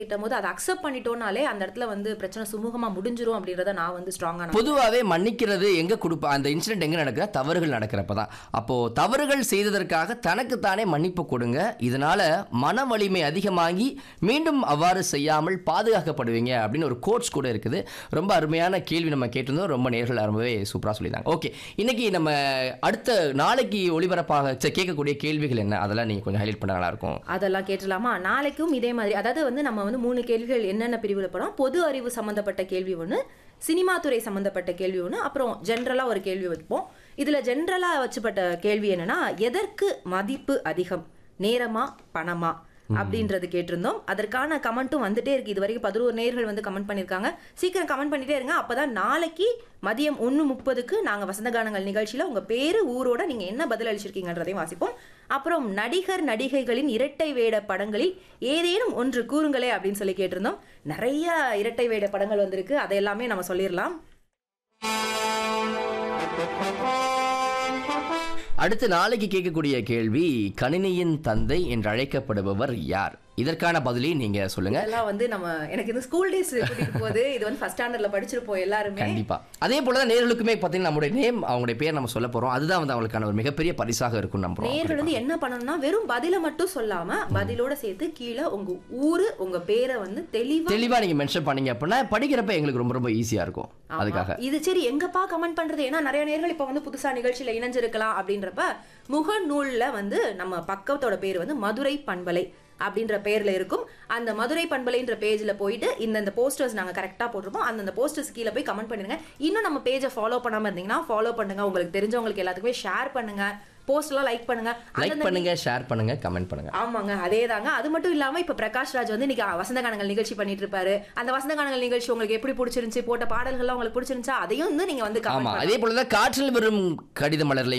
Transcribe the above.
கேட்டும் போது அதை அக்செப்ட் பண்ணிட்டோம்னாலே அந்த இடத்துல வந்து பிரச்சனை சுமூகமா முடிஞ்சிரும் அப்படின்றத நான் வந்து ஸ்ட்ராங்கா பொதுவாகவே மன்னிக்கிறது எங்க கொடுப்ப அந்த இன்சிடென்ட் எங்க நடக்குதா தவறுகள் நடக்கிறப்ப தான் அப்போ தவறுகள் செய்ததற்காக தனக்குத்தானே மன்னிப்பு கொடுங்க இதனால மன வலிமை அதிகமாகி மீண்டும் அவ்வாறு செய்யாமல் பாதுகாக்கப்படுவீங்க அப்படின்னு ஒரு கோட்ஸ் கூட இருக்குது ரொம்ப அருமையான கேள்வி நம்ம கேட்டிருந்தோம் ரொம்ப நேர்கள் ரொம்பவே சூப்பரா சொல்லியிருந்தாங்க ஓகே இன்னைக்கு நம்ம அடுத்த நாளைக்கு ஒளிபரப்பாக சே, கேட்கக்கூடிய கேள்விகள் என்ன அதெல்லாம் நீங்க கொஞ்சம் ஹைலைட் பண்ண நல்லா இருக்கும் அதெல்லாம் கேட்டலாமா நாளைக்கும் இதே மாதிரி அதாவது வந்து நம்ம வந்து மூணு கேள்விகள் என்னென்ன பிரிவில் போறோம் பொது அறிவு சம்பந்தப்பட்ட கேள்வி ஒன்று சினிமா துறை சம்பந்தப்பட்ட கேள்வி ஒன்று அப்புறம் ஜென்ரலா ஒரு கேள்வி வைப்போம் இதுல ஜென்ரலா வச்சுப்பட்ட கேள்வி என்னன்னா எதற்கு மதிப்பு அதிகம் நேரமா பணமா அப்படின்றது கேட்டிருந்தோம் அதற்கான கமெண்ட்டும் வந்துட்டே இருக்கு இது வரைக்கும் பதினோரு நேர்கள் வந்து கமெண்ட் பண்ணியிருக்காங்க சீக்கிரம் கமெண்ட் பண்ணிட்டே இருங்க அப்பதான் நாளைக்கு மதியம் ஒன்று முப்பதுக்கு நாங்கள் வசந்த கானங்கள் நிகழ்ச்சியில் உங்கள் பேரு ஊரோட நீங்கள் என்ன பதில் அளிச்சிருக்கீங்கன்றதையும் வாசிப்போம் அப்புறம் நடிகர் நடிகைகளின் இரட்டை வேட படங்களில் ஏதேனும் ஒன்று கூறுங்களே அப்படின்னு சொல்லி கேட்டிருந்தோம் நிறைய இரட்டை வேட படங்கள் வந்திருக்கு அதை எல்லாமே நம்ம சொல்லிடலாம் அடுத்து நாளைக்கு கேட்கக்கூடிய கேள்வி கணினியின் தந்தை என்று அழைக்கப்படுபவர் யார் இதற்கான பதிலை நீங்க சொல்லுங்க இதெல்லாம் வந்து நம்ம எனக்கு இந்த ஸ்கூல் டேஸ் கூட்டிட்டு போகுது இது வந்து ஃபர்ஸ்ட் ஸ்டாண்டர்ட்ல படிச்சிருப்போம் எல்லாருமே கண்டிப்பா அதே போல தான் நேர்களுக்குமே பார்த்தீங்கன்னா நம்முடைய நேம் அவங்களுடைய பேர் நம்ம சொல்ல போறோம் அதுதான் வந்து அவங்களுக்கான ஒரு மிகப்பெரிய பரிசாக இருக்கும் நம்புறோம் நேர்கள் வந்து என்ன பண்ணணும்னா வெறும் பதில மட்டும் சொல்லாம பதிலோட சேர்த்து கீழே உங்க ஊரு உங்க பேரை வந்து தெளிவா தெளிவா நீங்க மென்ஷன் பண்ணீங்க அப்படின்னா படிக்கிறப்ப எங்களுக்கு ரொம்ப ரொம்ப ஈஸியா இருக்கும் ஆமா. அதுக்காக இது சரி எங்கப்பா கமெண்ட் பண்றது ஏன்னா நிறைய நேர்கள் இப்ப வந்து புதுசா நிகழ்ச்சியில இணைஞ்சிருக்கலாம் அப்படின்றப்ப முகநூல்ல வந்து நம்ம பக்கத்தோட பேர் வந்து மதுரை பண்பலை அப்படின்ற பேர்ல இருக்கும் அந்த மதுரை பண்பலைன்ற பேஜ்ல போயிட்டு இந்த இந்த போஸ்டர்ஸ் நாங்க கரெக்டா போட்டிருப்போம் அந்த போஸ்டர்ஸ் கீழே போய் கமெண்ட் பண்ணுங்க இன்னும் நம்ம பேஜை ஃபாலோ பண்ணாம இருந்தீங்கன்னா ஃபாலோ பண்ணுங்க உங்களுக்கு தெரிஞ்சவங்களுக்கு எல்லாத்துக்குமே ஷேர் பண்ணுங்க போஸ்ட் எல்லாம் லைக் பண்ணுங்க லைக் அந்தந்த பண்ணுங்க ஷேர் பண்ணுங்க கமெண்ட் பண்ணுங்க ஆமாங்க அதேதாங்க அது மட்டும் இல்லாம இப்ப பிரகாஷ் ராஜ் வந்து இன்னைக்கு வசந்த கானங்கள் நிகழ்ச்சி பண்ணிட்டு இருப்பாரு அந்த வசந்த கானங்கள் நிகழ்ச்சி உங்களுக்கு எப்படி பிடிச்சிருந்துச்சு போட்ட பாடல்கள்லாம் உங்களுக்கு பிடிச்சிருந்துச்சா அதையும் வந்து நீங்க வந்து comment ஆமா அதே போலதான் காற்றில் வரும் கடித மலர்ல